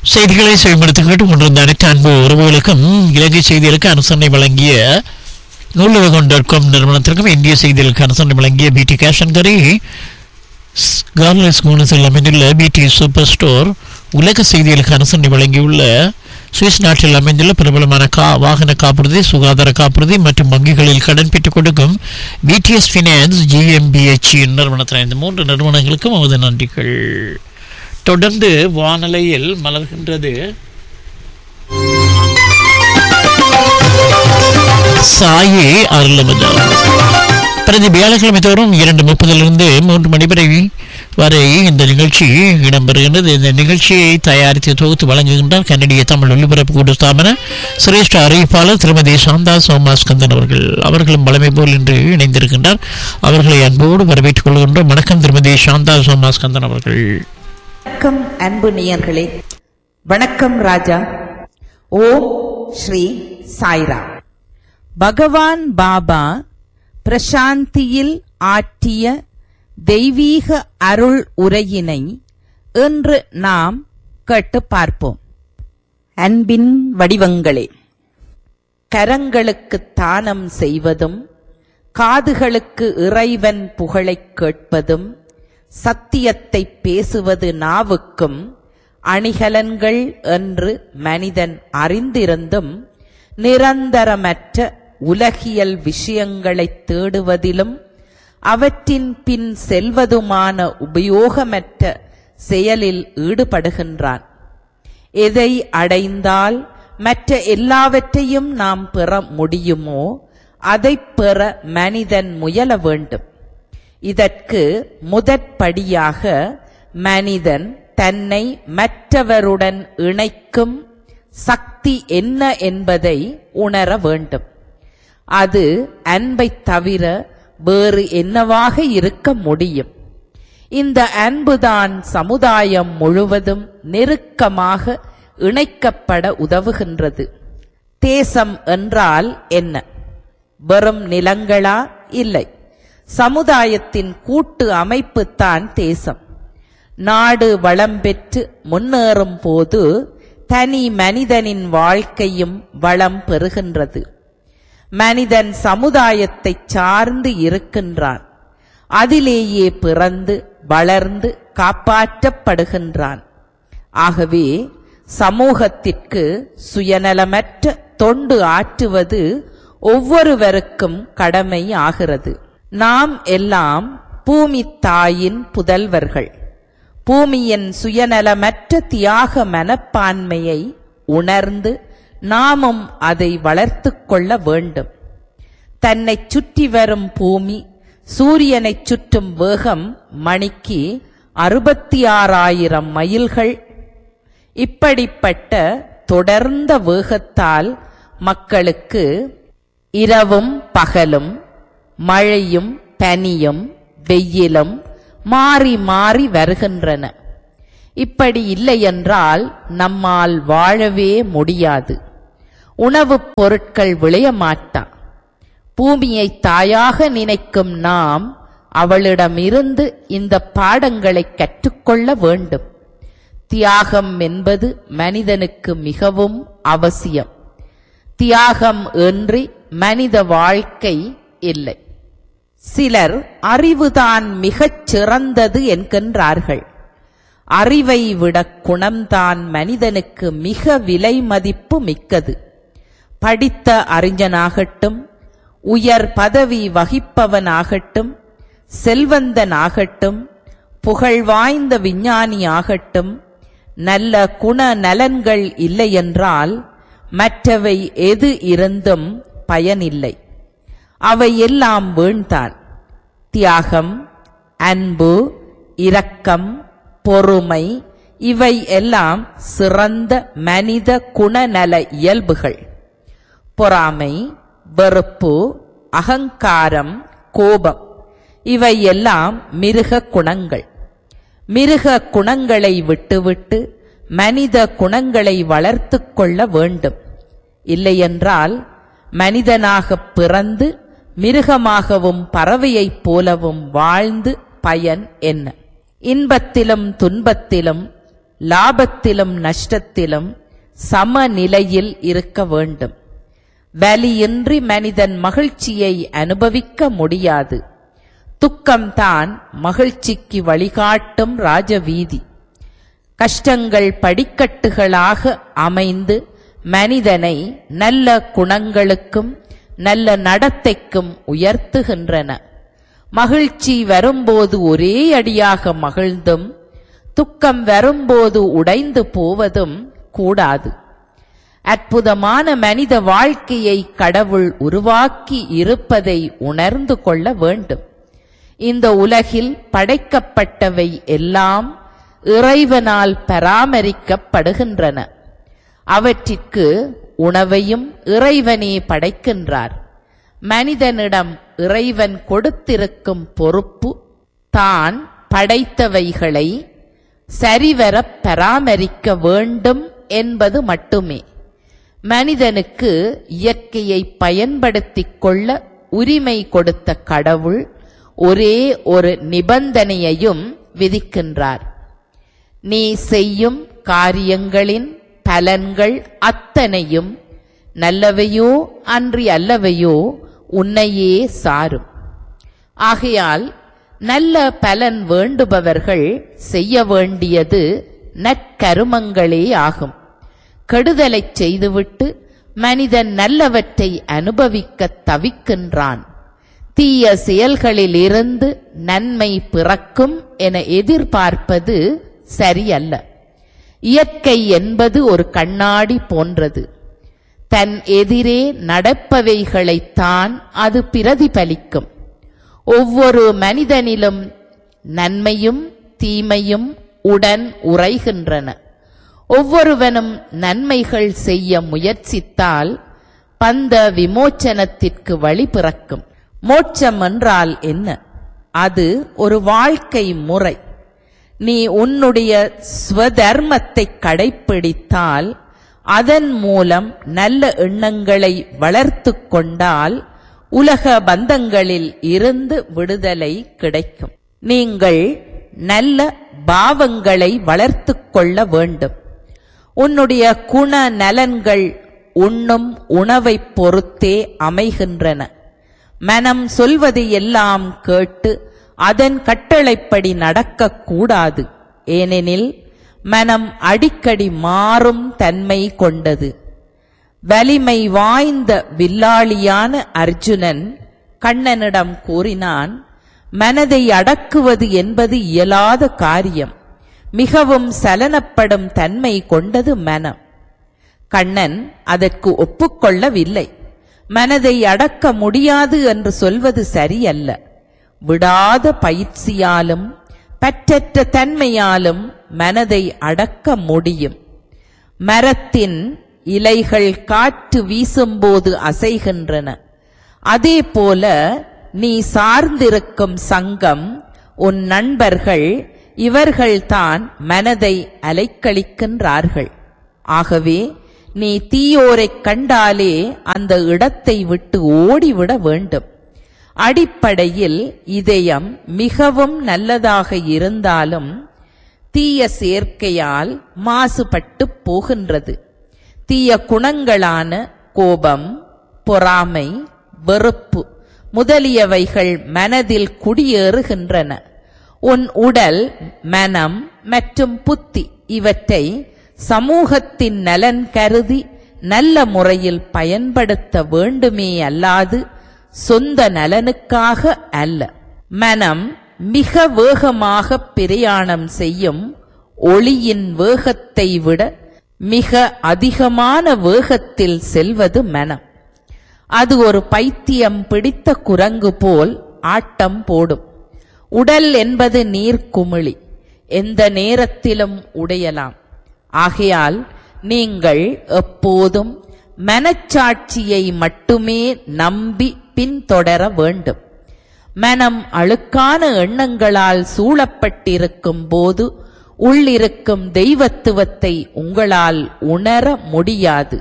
செய்திகளை செவிமடுத்து கேட்டுக் கொண்டிருந்த அனைத்து அன்பு உறவுகளுக்கும் இலங்கை செய்திகளுக்கு அனுசரணை வழங்கிய நூலகம் டாட் காம் நிறுவனத்திற்கும் இந்திய செய்திகளுக்கு அனுசரணை வழங்கிய பிடி கேஷன்கரி கார்லஸ் மூனஸில் அமைந்துள்ள பிடி சூப்பர் ஸ்டோர் உலக செய்திகளுக்கு அனுசரணை வழங்கியுள்ள சுவிஸ் நாட்டில் அமைந்துள்ள பிரபலமான கா வாகன காப்புறுதி சுகாதார காப்புறுதி மற்றும் வங்கிகளில் கடன் பெற்றுக் கொடுக்கும் பிடிஎஸ் ஃபினான்ஸ் ஜிஎம்பிஎச் நிறுவனத்தினர் இந்த மூன்று நிறுவனங்களுக்கும் நமது நன்றிகள் தொடர்ந்து வானலையில் மலர்கின்றது சாயே அருளமதம் பிரதி வியாழக்கிழமை தோறும் இரண்டு முப்பதிலிருந்து மூன்று மணி வரை வரை இந்த நிகழ்ச்சி இடம்பெறுகின்றது இந்த நிகழ்ச்சியை தயாரித்து தொகுத்து வழங்குகின்றார் கன்னடிய தமிழ் ஒலிபரப்பு கூட்டு ஸ்தாபன சிரேஷ்ட அறிவிப்பாளர் திருமதி சாந்தா சோமாஸ்கந்தன் அவர்கள் அவர்களும் பலமை போல் இன்று இணைந்திருக்கின்றார் அவர்களை அன்போடு வரவேற்றுக் கொள்கின்றோம் வணக்கம் திருமதி சாந்தா சோமாஸ்கந்தன் அவர்கள் வணக்கம் அன்பு நேயர்களே வணக்கம் ராஜா ஓம் ஸ்ரீ சாய்ரா பகவான் பாபா பிரசாந்தியில் ஆற்றிய தெய்வீக அருள் உரையினை இன்று நாம் கேட்டு பார்ப்போம் அன்பின் வடிவங்களே கரங்களுக்கு தானம் செய்வதும் காதுகளுக்கு இறைவன் புகழைக் கேட்பதும் சத்தியத்தை பேசுவது நாவுக்கும் அணிகலன்கள் என்று மனிதன் அறிந்திருந்தும் நிரந்தரமற்ற உலகியல் விஷயங்களைத் தேடுவதிலும் அவற்றின் பின் செல்வதுமான உபயோகமற்ற செயலில் ஈடுபடுகின்றான் எதை அடைந்தால் மற்ற எல்லாவற்றையும் நாம் பெற முடியுமோ அதைப் பெற மனிதன் முயல வேண்டும் இதற்கு முதற்படியாக மனிதன் தன்னை மற்றவருடன் இணைக்கும் சக்தி என்ன என்பதை உணர வேண்டும் அது அன்பைத் தவிர வேறு என்னவாக இருக்க முடியும் இந்த அன்புதான் சமுதாயம் முழுவதும் நெருக்கமாக இணைக்கப்பட உதவுகின்றது தேசம் என்றால் என்ன வெறும் நிலங்களா இல்லை சமுதாயத்தின் கூட்டு அமைப்புத்தான் தேசம் நாடு வளம் பெற்று முன்னேறும் போது தனி மனிதனின் வாழ்க்கையும் வளம் பெறுகின்றது மனிதன் சமுதாயத்தை சார்ந்து இருக்கின்றான் அதிலேயே பிறந்து வளர்ந்து காப்பாற்றப்படுகின்றான் ஆகவே சமூகத்திற்கு சுயநலமற்ற தொண்டு ஆற்றுவது ஒவ்வொருவருக்கும் கடமை ஆகிறது நாம் எல்லாம் பூமி தாயின் புதல்வர்கள் பூமியின் சுயநலமற்ற தியாக மனப்பான்மையை உணர்ந்து நாமும் அதை வளர்த்துக் கொள்ள வேண்டும் தன்னை சுற்றி வரும் பூமி சூரியனைச் சுற்றும் வேகம் மணிக்கு அறுபத்தி ஆறாயிரம் மைல்கள் இப்படிப்பட்ட தொடர்ந்த வேகத்தால் மக்களுக்கு இரவும் பகலும் மழையும் பனியும் வெயிலும் மாறி மாறி வருகின்றன இப்படி இல்லையென்றால் நம்மால் வாழவே முடியாது உணவுப் பொருட்கள் விளைய மாட்டா பூமியை தாயாக நினைக்கும் நாம் அவளிடமிருந்து இந்த பாடங்களை கற்றுக்கொள்ள வேண்டும் தியாகம் என்பது மனிதனுக்கு மிகவும் அவசியம் தியாகம் இன்றி மனித வாழ்க்கை இல்லை சிலர் அறிவுதான் மிகச் சிறந்தது என்கின்றார்கள் அறிவை விட குணம்தான் மனிதனுக்கு மிக விலை மதிப்பு மிக்கது படித்த அறிஞனாகட்டும் உயர் பதவி வகிப்பவனாகட்டும் செல்வந்தனாகட்டும் புகழ்வாய்ந்த விஞ்ஞானியாகட்டும் நல்ல குண நலன்கள் இல்லையென்றால் மற்றவை எது இருந்தும் பயனில்லை அவை எல்லாம் வீண்தான் தியாகம் அன்பு இரக்கம் பொறுமை இவை எல்லாம் சிறந்த மனித குணநல இயல்புகள் பொறாமை வெறுப்பு அகங்காரம் கோபம் இவை எல்லாம் மிருக குணங்கள் மிருக குணங்களை விட்டுவிட்டு மனித குணங்களை வளர்த்துக் கொள்ள வேண்டும் இல்லையென்றால் மனிதனாகப் பிறந்து மிருகமாகவும் பறவையைப் போலவும் வாழ்ந்து பயன் என்ன இன்பத்திலும் துன்பத்திலும் லாபத்திலும் நஷ்டத்திலும் சமநிலையில் இருக்க வேண்டும் வலியின்றி மனிதன் மகிழ்ச்சியை அனுபவிக்க முடியாது துக்கம்தான் மகிழ்ச்சிக்கு வழிகாட்டும் ராஜவீதி கஷ்டங்கள் படிக்கட்டுகளாக அமைந்து மனிதனை நல்ல குணங்களுக்கும் நல்ல நடத்தைக்கும் உயர்த்துகின்றன மகிழ்ச்சி வரும்போது ஒரே அடியாக மகிழ்ந்தும் துக்கம் வரும்போது உடைந்து போவதும் கூடாது அற்புதமான மனித வாழ்க்கையை கடவுள் உருவாக்கி இருப்பதை உணர்ந்து கொள்ள வேண்டும் இந்த உலகில் படைக்கப்பட்டவை எல்லாம் இறைவனால் பராமரிக்கப்படுகின்றன அவற்றிற்கு படைக்கும் இறைவனே படைக்கின்றார் மனிதனிடம் இறைவன் கொடுத்திருக்கும் பொறுப்பு தான் படைத்தவைகளை சரிவர பராமரிக்க வேண்டும் என்பது மட்டுமே மனிதனுக்கு இயற்கையை பயன்படுத்திக் கொள்ள உரிமை கொடுத்த கடவுள் ஒரே ஒரு நிபந்தனையையும் விதிக்கின்றார் நீ செய்யும் காரியங்களின் பலன்கள் அத்தனையும் நல்லவையோ அன்றி அல்லவையோ உன்னையே சாரும் ஆகையால் நல்ல பலன் வேண்டுபவர்கள் செய்ய வேண்டியது நற்கருமங்களே ஆகும் கெடுதலைச் செய்துவிட்டு மனிதன் நல்லவற்றை அனுபவிக்க தவிக்கின்றான் தீய செயல்களிலிருந்து நன்மை பிறக்கும் என எதிர்பார்ப்பது சரியல்ல இயற்கை என்பது ஒரு கண்ணாடி போன்றது தன் எதிரே நடப்பவைகளைத்தான் அது பிரதிபலிக்கும் ஒவ்வொரு மனிதனிலும் நன்மையும் தீமையும் உடன் உறைகின்றன ஒவ்வொருவனும் நன்மைகள் செய்ய முயற்சித்தால் பந்த விமோச்சனத்திற்கு வழி பிறக்கும் மோட்சம் என்றால் என்ன அது ஒரு வாழ்க்கை முறை நீ உன்னுடைய ஸ்வதர்மத்தை கடைப்பிடித்தால் அதன் மூலம் நல்ல எண்ணங்களை வளர்த்து கொண்டால் உலக பந்தங்களில் இருந்து விடுதலை கிடைக்கும் நீங்கள் நல்ல பாவங்களை வளர்த்து கொள்ள வேண்டும் உன்னுடைய குண நலன்கள் உண்ணும் உணவைப் பொறுத்தே அமைகின்றன மனம் சொல்வது எல்லாம் கேட்டு அதன் கட்டளைப்படி நடக்கக்கூடாது ஏனெனில் மனம் அடிக்கடி மாறும் தன்மை கொண்டது வலிமை வாய்ந்த வில்லாளியான அர்ஜுனன் கண்ணனிடம் கூறினான் மனதை அடக்குவது என்பது இயலாத காரியம் மிகவும் சலனப்படும் தன்மை கொண்டது மனம் கண்ணன் அதற்கு ஒப்புக்கொள்ளவில்லை மனதை அடக்க முடியாது என்று சொல்வது சரியல்ல விடாத பயிற்சியாலும் பற்றற்ற தன்மையாலும் மனதை அடக்க முடியும் மரத்தின் இலைகள் காற்று வீசும்போது அசைகின்றன அதே போல நீ சார்ந்திருக்கும் சங்கம் உன் நண்பர்கள் இவர்கள்தான் மனதை அலைக்கழிக்கின்றார்கள் ஆகவே நீ தீயோரைக் கண்டாலே அந்த இடத்தை விட்டு ஓடிவிட வேண்டும் அடிப்படையில் இதயம் மிகவும் நல்லதாக இருந்தாலும் தீய சேர்க்கையால் மாசுபட்டு போகின்றது தீய குணங்களான கோபம் பொறாமை வெறுப்பு முதலியவைகள் மனதில் குடியேறுகின்றன உன் உடல் மனம் மற்றும் புத்தி இவற்றை சமூகத்தின் நலன் கருதி நல்ல முறையில் பயன்படுத்த வேண்டுமே அல்லாது சொந்த நலனுக்காக அல்ல மனம் மிக வேகமாக பிரயாணம் செய்யும் ஒளியின் வேகத்தை விட மிக அதிகமான வேகத்தில் செல்வது மனம் அது ஒரு பைத்தியம் பிடித்த குரங்கு போல் ஆட்டம் போடும் உடல் என்பது நீர்க்குமிழி எந்த நேரத்திலும் உடையலாம் ஆகையால் நீங்கள் எப்போதும் மனச்சாட்சியை மட்டுமே நம்பி பின்தொடர வேண்டும் மனம் அழுக்கான எண்ணங்களால் சூழப்பட்டிருக்கும் போது உள்ளிருக்கும் தெய்வத்துவத்தை உங்களால் உணர முடியாது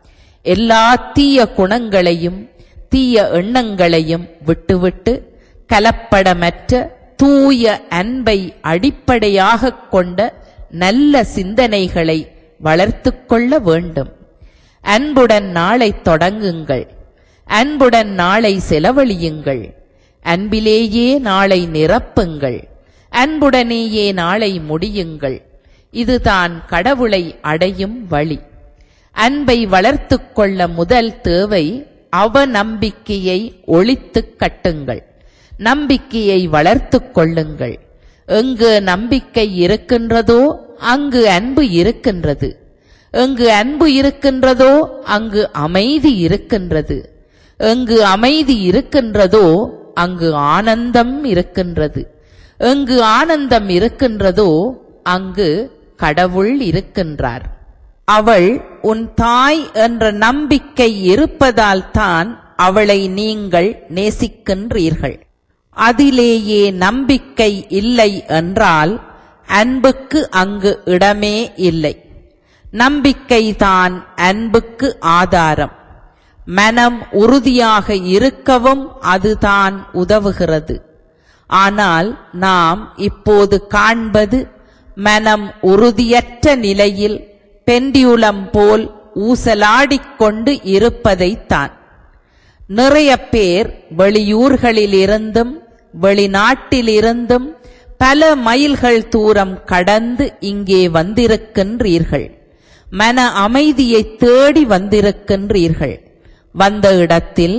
எல்லா தீய குணங்களையும் தீய எண்ணங்களையும் விட்டுவிட்டு கலப்படமற்ற தூய அன்பை அடிப்படையாகக் கொண்ட நல்ல சிந்தனைகளை வளர்த்துக் கொள்ள வேண்டும் அன்புடன் நாளை தொடங்குங்கள் அன்புடன் நாளை செலவழியுங்கள் அன்பிலேயே நாளை நிரப்புங்கள் அன்புடனேயே நாளை முடியுங்கள் இதுதான் கடவுளை அடையும் வழி அன்பை வளர்த்துக் கொள்ள முதல் தேவை அவநம்பிக்கையை ஒழித்துக் கட்டுங்கள் நம்பிக்கையை வளர்த்துக் கொள்ளுங்கள் எங்கு நம்பிக்கை இருக்கின்றதோ அங்கு அன்பு இருக்கின்றது எங்கு அன்பு இருக்கின்றதோ அங்கு அமைதி இருக்கின்றது எங்கு அமைதி இருக்கின்றதோ அங்கு ஆனந்தம் இருக்கின்றது எங்கு ஆனந்தம் இருக்கின்றதோ அங்கு கடவுள் இருக்கின்றார் அவள் உன் தாய் என்ற நம்பிக்கை இருப்பதால் தான் அவளை நீங்கள் நேசிக்கின்றீர்கள் அதிலேயே நம்பிக்கை இல்லை என்றால் அன்புக்கு அங்கு இடமே இல்லை நம்பிக்கைதான் அன்புக்கு ஆதாரம் மனம் உறுதியாக இருக்கவும் அதுதான் உதவுகிறது ஆனால் நாம் இப்போது காண்பது மனம் உறுதியற்ற நிலையில் பெண்டியுலம் போல் ஊசலாடிக் கொண்டு இருப்பதைத்தான் நிறைய பேர் வெளியூர்களிலிருந்தும் வெளிநாட்டிலிருந்தும் பல மைல்கள் தூரம் கடந்து இங்கே வந்திருக்கின்றீர்கள் மன அமைதியை தேடி வந்திருக்கின்றீர்கள் வந்த இடத்தில்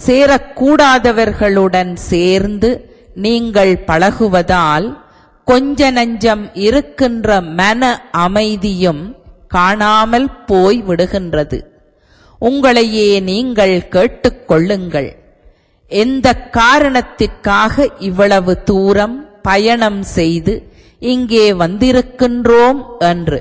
சேரக்கூடாதவர்களுடன் சேர்ந்து நீங்கள் பழகுவதால் கொஞ்ச நஞ்சம் இருக்கின்ற மன அமைதியும் காணாமல் போய் விடுகின்றது உங்களையே நீங்கள் கேட்டுக்கொள்ளுங்கள் எந்த காரணத்திற்காக இவ்வளவு தூரம் பயணம் செய்து இங்கே வந்திருக்கின்றோம் என்று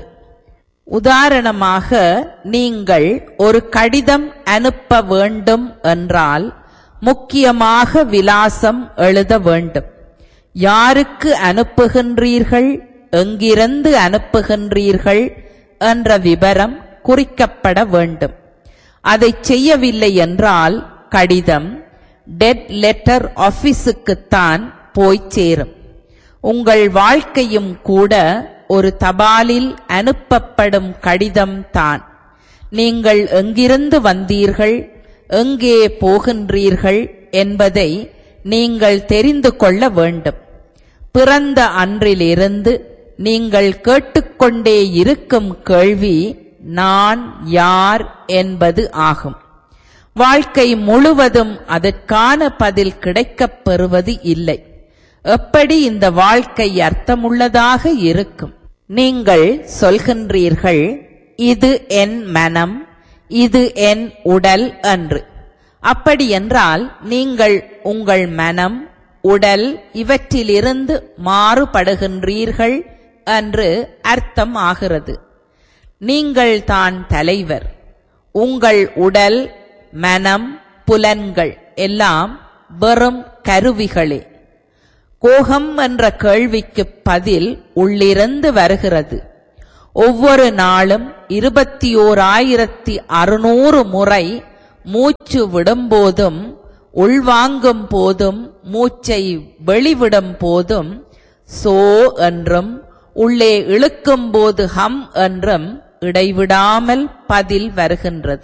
உதாரணமாக நீங்கள் ஒரு கடிதம் அனுப்ப வேண்டும் என்றால் முக்கியமாக விலாசம் எழுத வேண்டும் யாருக்கு அனுப்புகின்றீர்கள் எங்கிருந்து அனுப்புகின்றீர்கள் என்ற விவரம் குறிக்கப்பட வேண்டும் அதை செய்யவில்லை என்றால் கடிதம் டெட் லெட்டர் ஆபீஸுக்குத்தான் போய் சேரும் உங்கள் வாழ்க்கையும் கூட ஒரு தபாலில் அனுப்பப்படும் கடிதம் தான் நீங்கள் எங்கிருந்து வந்தீர்கள் எங்கே போகின்றீர்கள் என்பதை நீங்கள் தெரிந்து கொள்ள வேண்டும் பிறந்த அன்றிலிருந்து நீங்கள் கேட்டுக்கொண்டே இருக்கும் கேள்வி நான் யார் என்பது ஆகும் வாழ்க்கை முழுவதும் அதற்கான பதில் கிடைக்கப் பெறுவது இல்லை எப்படி இந்த வாழ்க்கை அர்த்தமுள்ளதாக இருக்கும் நீங்கள் சொல்கின்றீர்கள் இது என் மனம் இது என் உடல் என்று அப்படி என்றால் நீங்கள் உங்கள் மனம் உடல் இவற்றிலிருந்து மாறுபடுகின்றீர்கள் என்று அர்த்தம் ஆகிறது நீங்கள் தான் தலைவர் உங்கள் உடல் மனம் புலன்கள் எல்லாம் வெறும் கருவிகளே கோகம் என்ற கேள்விக்கு பதில் உள்ளிருந்து வருகிறது ஒவ்வொரு நாளும் இருபத்தி ஓர் ஆயிரத்தி அறுநூறு முறை மூச்சு விடும்போதும் உள்வாங்கும் போதும் மூச்சை வெளிவிடும் போதும் சோ என்றும் உள்ளே இழுக்கும் போது ஹம் என்றும் இடைவிடாமல் பதில் வருகின்றது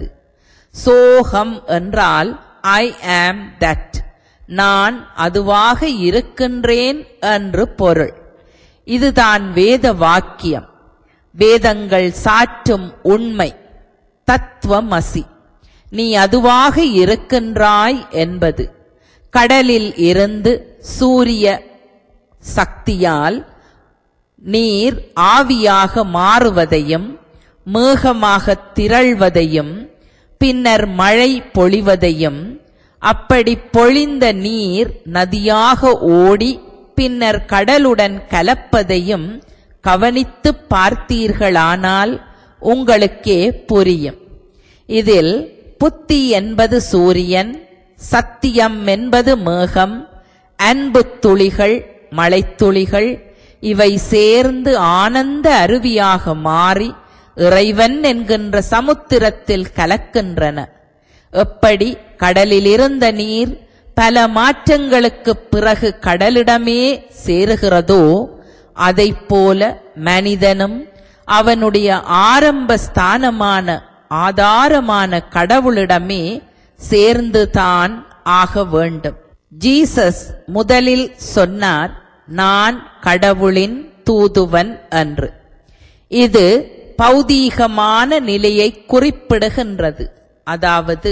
சோகம் என்றால் ஐ ஆம் தட் நான் அதுவாக இருக்கின்றேன் என்று பொருள் இதுதான் வேத வாக்கியம் வேதங்கள் சாற்றும் உண்மை தத்துவமசி நீ அதுவாக இருக்கின்றாய் என்பது கடலில் இருந்து சூரிய சக்தியால் நீர் ஆவியாக மாறுவதையும் மேகமாக திரள்வதையும் பின்னர் மழை பொழிவதையும் அப்படி பொழிந்த நீர் நதியாக ஓடி பின்னர் கடலுடன் கலப்பதையும் கவனித்து பார்த்தீர்களானால் உங்களுக்கே புரியும் இதில் புத்தி என்பது சூரியன் சத்தியம் என்பது மேகம் அன்பு துளிகள் மழைத்துளிகள் இவை சேர்ந்து ஆனந்த அருவியாக மாறி இறைவன் என்கின்ற சமுத்திரத்தில் கலக்கின்றன எப்படி கடலில் இருந்த நீர் பல மாற்றங்களுக்குப் பிறகு கடலிடமே சேருகிறதோ அதைப்போல மனிதனும் அவனுடைய ஆரம்ப ஸ்தானமான ஆதாரமான கடவுளிடமே சேர்ந்து தான் ஆக வேண்டும் ஜீசஸ் முதலில் சொன்னார் நான் கடவுளின் தூதுவன் என்று இது பௌதீகமான நிலையை குறிப்பிடுகின்றது அதாவது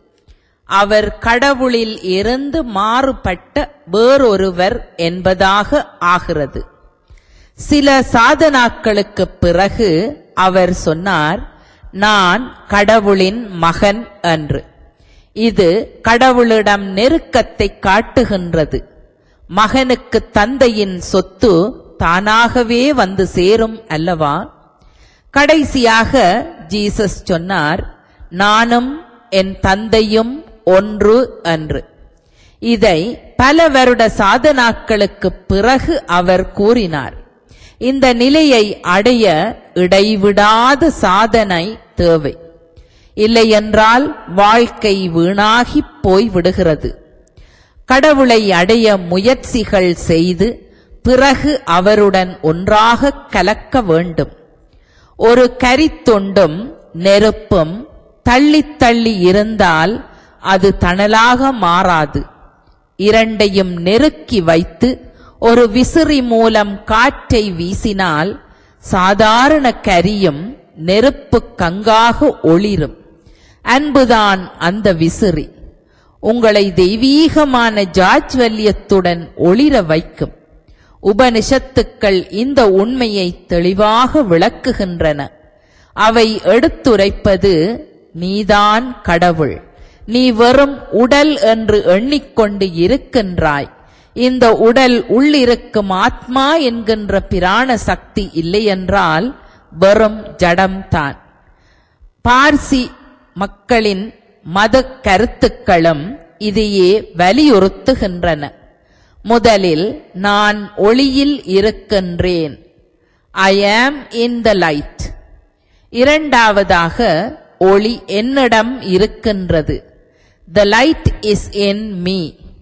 அவர் கடவுளில் இருந்து மாறுபட்ட வேறொருவர் என்பதாக ஆகிறது சில சாதனாக்களுக்கு பிறகு அவர் சொன்னார் நான் கடவுளின் மகன் என்று இது கடவுளிடம் நெருக்கத்தை காட்டுகின்றது மகனுக்கு தந்தையின் சொத்து தானாகவே வந்து சேரும் அல்லவா கடைசியாக ஜீசஸ் சொன்னார் நானும் என் தந்தையும் ஒன்று என்று இதை பல வருட சாதனாக்களுக்கு பிறகு அவர் கூறினார் இந்த நிலையை அடைய இடைவிடாத சாதனை தேவை இல்லையென்றால் வாழ்க்கை வீணாகி போய் விடுகிறது கடவுளை அடைய முயற்சிகள் செய்து பிறகு அவருடன் ஒன்றாக கலக்க வேண்டும் ஒரு கரித்துண்டும் நெருப்பும் தள்ளி தள்ளி இருந்தால் அது தணலாக மாறாது இரண்டையும் நெருக்கி வைத்து ஒரு விசிறி மூலம் காற்றை வீசினால் சாதாரண கரியும் நெருப்பு கங்காக ஒளிரும் அன்புதான் அந்த விசிறி உங்களை தெய்வீகமான ஜாஜ்வல்யத்துடன் ஒளிர வைக்கும் உபனிஷத்துக்கள் இந்த உண்மையை தெளிவாக விளக்குகின்றன அவை எடுத்துரைப்பது நீதான் கடவுள் நீ வெறும் உடல் என்று எண்ணிக்கொண்டு இருக்கின்றாய் இந்த உடல் உள்ளிருக்கும் ஆத்மா என்கின்ற பிராண சக்தி இல்லையென்றால் வெறும் ஜடம்தான் பார்சி மக்களின் மத கருத்துக்களும் இதையே வலியுறுத்துகின்றன முதலில் நான் ஒளியில் இருக்கின்றேன் ஐ ஆம் இன் த லைட் இரண்டாவதாக ஒளி என்னிடம் இருக்கின்றது the light is in me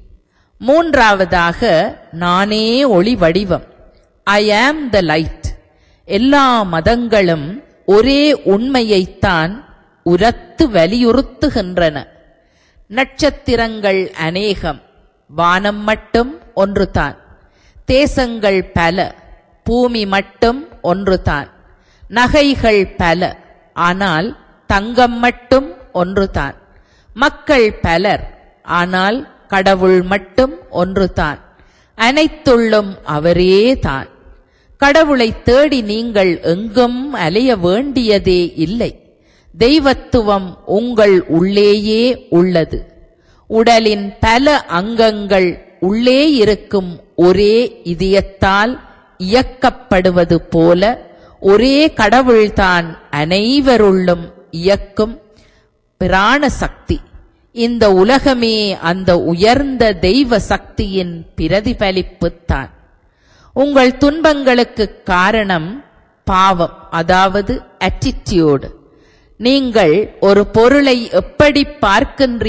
மூன்றாவதாக நானே ஒளி வடிவம் ஐ ஆம் த லைட் எல்லா மதங்களும் ஒரே உண்மையைத்தான் உரத்து வலியுறுத்துகின்றன நட்சத்திரங்கள் அநேகம் வானம் மட்டும் ஒன்றுதான் தேசங்கள் பல பூமி மட்டும் ஒன்றுதான் நகைகள் பல ஆனால் தங்கம் மட்டும் ஒன்றுதான் மக்கள் பலர் ஆனால் கடவுள் மட்டும் ஒன்றுதான் அனைத்துள்ளும் அவரே தான் கடவுளை தேடி நீங்கள் எங்கும் அலைய வேண்டியதே இல்லை தெய்வத்துவம் உங்கள் உள்ளேயே உள்ளது உடலின் பல அங்கங்கள் உள்ளே இருக்கும் ஒரே இதயத்தால் இயக்கப்படுவது போல ஒரே கடவுள்தான் அனைவருள்ளும் இயக்கும் பிராண சக்தி இந்த உலகமே அந்த உயர்ந்த தெய்வ சக்தியின் பிரதிபலிப்புத்தான் உங்கள் துன்பங்களுக்கு காரணம் பாவம் அதாவது attitude நீங்கள் ஒரு பொருளை எப்படி பார்க்கின்றீர்கள்